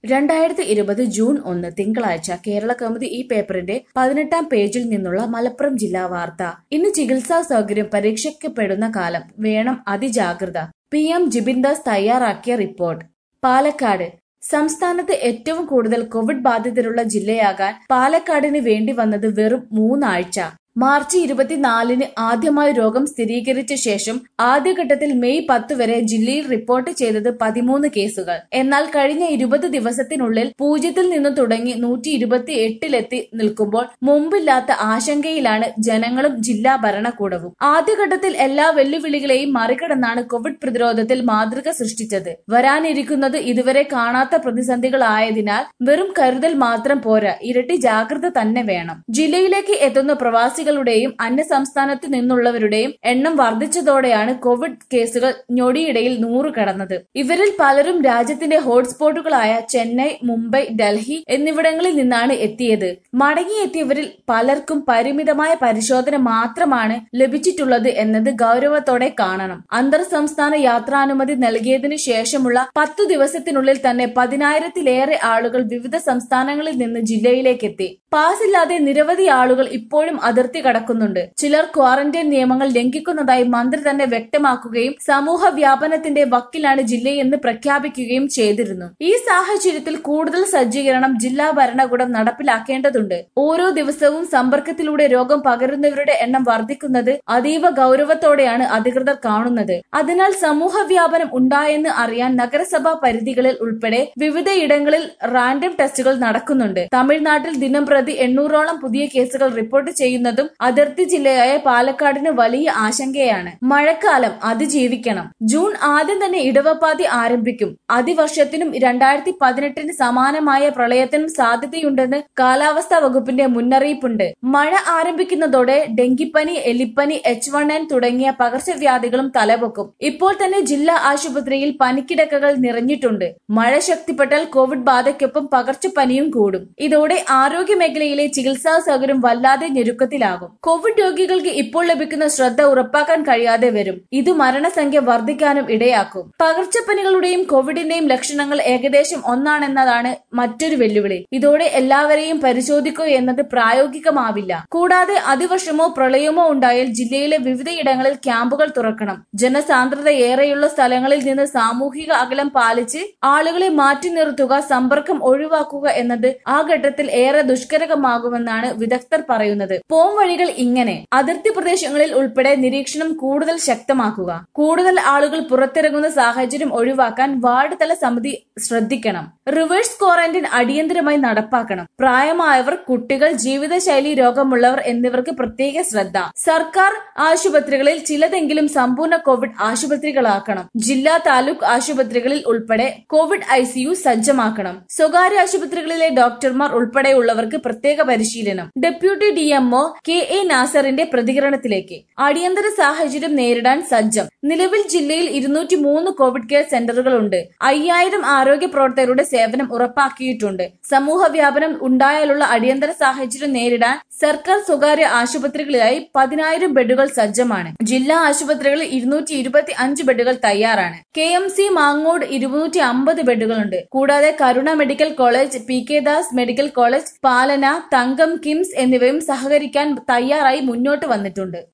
രണ്ടായിരത്തി ഇരുപത് ജൂൺ ഒന്ന് തിങ്കളാഴ്ച കേരള കൗമുദി ഈ പേപ്പറിന്റെ പതിനെട്ടാം പേജിൽ നിന്നുള്ള മലപ്പുറം ജില്ലാ വാർത്ത ഇന്ന് ചികിത്സാ സൗകര്യം പരീക്ഷിക്കപ്പെടുന്ന കാലം വേണം അതിജാഗ്രത പി എം ജിബിൻദാസ് തയ്യാറാക്കിയ റിപ്പോർട്ട് പാലക്കാട് സംസ്ഥാനത്ത് ഏറ്റവും കൂടുതൽ കോവിഡ് ബാധിതരുള്ള ജില്ലയാകാൻ പാലക്കാടിന് വേണ്ടി വന്നത് വെറും മൂന്നാഴ്ച മാർച്ച് ഇരുപത്തിനാലിന് ആദ്യമായി രോഗം സ്ഥിരീകരിച്ച ശേഷം ആദ്യഘട്ടത്തിൽ മെയ് പത്ത് വരെ ജില്ലയിൽ റിപ്പോർട്ട് ചെയ്തത് പതിമൂന്ന് കേസുകൾ എന്നാൽ കഴിഞ്ഞ ഇരുപത് ദിവസത്തിനുള്ളിൽ പൂജ്യത്തിൽ നിന്ന് തുടങ്ങി നൂറ്റി ഇരുപത്തി എട്ടിലെത്തി നിൽക്കുമ്പോൾ മുമ്പില്ലാത്ത ആശങ്കയിലാണ് ജനങ്ങളും ജില്ലാ ഭരണകൂടവും ആദ്യഘട്ടത്തിൽ എല്ലാ വെല്ലുവിളികളെയും മറികടന്നാണ് കോവിഡ് പ്രതിരോധത്തിൽ മാതൃക സൃഷ്ടിച്ചത് വരാനിരിക്കുന്നത് ഇതുവരെ കാണാത്ത പ്രതിസന്ധികളായതിനാൽ വെറും കരുതൽ മാത്രം പോരാ ഇരട്ടി ജാഗ്രത തന്നെ വേണം ജില്ലയിലേക്ക് എത്തുന്ന പ്രവാസി പ്രവാസികളുടെയും അന്യസംസ്ഥാനത്ത് നിന്നുള്ളവരുടെയും എണ്ണം വർദ്ധിച്ചതോടെയാണ് കോവിഡ് കേസുകൾ ഞൊടിയിടയിൽ നൂറ് കടന്നത് ഇവരിൽ പലരും രാജ്യത്തിന്റെ ഹോട്ട്സ്പോട്ടുകളായ ചെന്നൈ മുംബൈ ഡൽഹി എന്നിവിടങ്ങളിൽ നിന്നാണ് എത്തിയത് മടങ്ങിയെത്തിയവരിൽ പലർക്കും പരിമിതമായ പരിശോധന മാത്രമാണ് ലഭിച്ചിട്ടുള്ളത് എന്നത് ഗൗരവത്തോടെ കാണണം അന്തർ സംസ്ഥാന യാത്രാനുമതി നൽകിയതിനു ശേഷമുള്ള പത്തു ദിവസത്തിനുള്ളിൽ തന്നെ പതിനായിരത്തിലേറെ ആളുകൾ വിവിധ സംസ്ഥാനങ്ങളിൽ നിന്ന് ജില്ലയിലേക്ക് എത്തി പാസ് ഇല്ലാതെ നിരവധി ആളുകൾ ഇപ്പോഴും അതിർത്തി കടക്കുന്നുണ്ട് ചിലർ ക്വാറന്റൈൻ നിയമങ്ങൾ ലംഘിക്കുന്നതായി മന്ത്രി തന്നെ വ്യക്തമാക്കുകയും സമൂഹ വ്യാപനത്തിന്റെ വക്കിലാണ് ജില്ലയെന്ന് പ്രഖ്യാപിക്കുകയും ചെയ്തിരുന്നു ഈ സാഹചര്യത്തിൽ കൂടുതൽ സജ്ജീകരണം ജില്ലാ ഭരണകൂടം നടപ്പിലാക്കേണ്ടതുണ്ട് ഓരോ ദിവസവും സമ്പർക്കത്തിലൂടെ രോഗം പകരുന്നവരുടെ എണ്ണം വർദ്ധിക്കുന്നത് അതീവ ഗൗരവത്തോടെയാണ് അധികൃതർ കാണുന്നത് അതിനാൽ സമൂഹ വ്യാപനം ഉണ്ടായെന്ന് അറിയാൻ നഗരസഭാ പരിധികളിൽ ഉൾപ്പെടെ വിവിധയിടങ്ങളിൽ റാൻഡം ടെസ്റ്റുകൾ നടക്കുന്നുണ്ട് തമിഴ്നാട്ടിൽ ദിനം പ്രതി എണ്ണൂറോളം പുതിയ കേസുകൾ റിപ്പോർട്ട് ചെയ്യുന്നതും അതിർത്തി ജില്ലയായ പാലക്കാടിന് വലിയ ആശങ്കയാണ് മഴക്കാലം അതിജീവിക്കണം ജൂൺ ആദ്യം തന്നെ ഇടവപ്പാതി ആരംഭിക്കും അതിവർഷത്തിനും രണ്ടായിരത്തി പതിനെട്ടിന് സമാനമായ പ്രളയത്തിനും സാധ്യതയുണ്ടെന്ന് കാലാവസ്ഥാ വകുപ്പിന്റെ മുന്നറിയിപ്പുണ്ട് മഴ ആരംഭിക്കുന്നതോടെ ഡെങ്കിപ്പനി എലിപ്പനി എച്ച് വൺ എൻ തുടങ്ങിയ പകർച്ചവ്യാധികളും തലപൊക്കും ഇപ്പോൾ തന്നെ ജില്ലാ ആശുപത്രിയിൽ പനിക്കിടക്കകൾ നിറഞ്ഞിട്ടുണ്ട് മഴ ശക്തിപ്പെട്ടാൽ കോവിഡ് ബാധയ്ക്കൊപ്പം പകർച്ചപ്പനിയും കൂടും ഇതോടെ ആരോഗ്യ മേഖലയിലെ ചികിത്സാ സൗകര്യം വല്ലാതെ ഞെരുക്കത്തിലാകും കോവിഡ് രോഗികൾക്ക് ഇപ്പോൾ ലഭിക്കുന്ന ശ്രദ്ധ ഉറപ്പാക്കാൻ കഴിയാതെ വരും ഇത് മരണസംഖ്യ വർദ്ധിക്കാനും ഇടയാക്കും പകർച്ചപ്പനികളുടെയും കോവിഡിന്റെയും ലക്ഷണങ്ങൾ ഏകദേശം ഒന്നാണെന്നതാണ് മറ്റൊരു വെല്ലുവിളി ഇതോടെ എല്ലാവരെയും പരിശോധിക്കുക എന്നത് പ്രായോഗികമാവില്ല കൂടാതെ അതിവർഷമോ പ്രളയമോ ഉണ്ടായാൽ ജില്ലയിലെ വിവിധയിടങ്ങളിൽ ക്യാമ്പുകൾ തുറക്കണം ജനസാന്ദ്രത ഏറെയുള്ള സ്ഥലങ്ങളിൽ നിന്ന് സാമൂഹിക അകലം പാലിച്ച് ആളുകളെ മാറ്റി നിർത്തുക സമ്പർക്കം ഒഴിവാക്കുക എന്നത് ആ ഘട്ടത്തിൽ ഏറെ ദുഷ്കരമാകുമെന്നാണ് വിദഗ്ധർ പറയുന്നത് പോം വഴികൾ ഇങ്ങനെ അതിർത്തി പ്രദേശങ്ങളിൽ ഉൾപ്പെടെ നിരീക്ഷണം കൂടുതൽ ശക്തമാക്കുക കൂടുതൽ ആളുകൾ പുറത്തിറങ്ങുന്ന സാഹചര്യം ഒഴിവാക്കാൻ വാർഡ് തല സമിതി ശ്രദ്ധിക്കണം റിവേഴ്സ് ക്വാറന്റൈൻ അടിയന്തരമായി നടപ്പാക്കണം പ്രായമായവർ കുട്ടികൾ ജീവിതശൈലി രോഗമുള്ളവർ എന്നിവർക്ക് പ്രത്യേക ശ്രദ്ധ സർക്കാർ ആശുപത്രികളിൽ ചിലതെങ്കിലും സമ്പൂർണ്ണ കോവിഡ് ആശുപത്രികളാക്കണം ജില്ലാ താലൂക്ക് ആശുപത്രികളിൽ ഉൾപ്പെടെ കോവിഡ് ഐസിയു സജ്ജമാക്കണം സ്വകാര്യ ആശുപത്രികളിലെ ഡോക്ടർമാർ ഉൾപ്പെടെയുള്ളവർക്ക് പ്രത്യേക പരിശീലനം ഡെപ്യൂട്ടി ഡിഎംഒ കെ എ നാസറിന്റെ പ്രതികരണത്തിലേക്ക് അടിയന്തര സാഹചര്യം നേരിടാൻ സജ്ജം നിലവിൽ ജില്ലയിൽ ഇരുന്നൂറ്റി മൂന്ന് കോവിഡ് കെയർ സെന്ററുകളുണ്ട് അയ്യായിരം ആരോഗ്യ പ്രവർത്തകരുടെ സേവനം ഉറപ്പാക്കിയിട്ടുണ്ട് സമൂഹ വ്യാപനം ഉണ്ടായാലുള്ള അടിയന്തര സാഹചര്യം നേരിടാൻ സർക്കാർ സ്വകാര്യ ആശുപത്രികളിലായി പതിനായിരം ബെഡുകൾ സജ്ജമാണ് ജില്ലാ ആശുപത്രികളിൽ ഇരുന്നൂറ്റി ഇരുപത്തി അഞ്ച് ബെഡുകൾ തയ്യാറാണ് കെ എം സി മാങ്ങോട് ഇരുന്നൂറ്റി അമ്പത് ബെഡുകളുണ്ട് കൂടാതെ Karuna medical college P K Das medical college Palana Thankam KIMS എന്നിവയും സഹകരിക്കാൻ തയ്യാറായി മുന്നോട്ട് വന്നിട്ടുണ്ട്